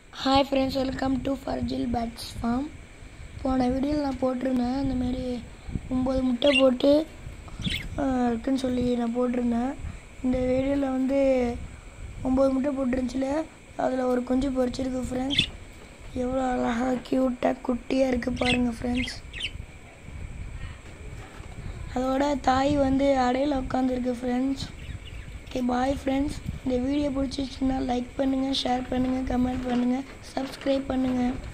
hi friends welcome to ஃபர்ஜில் pets farm போன வீடியோவில் நான் போட்டிருந்தேன் இந்த மாதிரி ஒம்பது முட்டை போட்டு ஆஹ், இருக்குன்னு சொல்லி நான் போட்டிருந்தேன் இந்த வீடியோவில் வந்து ஒம்பது முட்டை போட்டுருந்துச்சுல அதில் ஒரு குஞ்சு பொரிச்சிருக்கு ஃப்ரெண்ட்ஸ் எவ்வளோ அழகாக க்யூட்டாக குட்டியாக இருக்குது பாருங்கள் ஃப்ரெண்ட்ஸ் அதோட தாய் வந்து அடையில் உட்காந்துருக்கு ஃப்ரெண்ட்ஸ் ஓகே பாய் ஃப்ரெண்ட்ஸ் இந்த வீடியோ பிடிச்சிச்சுன்னா லைக் பண்ணுங்கள் ஷேர் பண்ணுங்கள் கமெண்ட் பண்ணுங்கள் சப்ஸ்கிரைப் பண்ணுங்கள்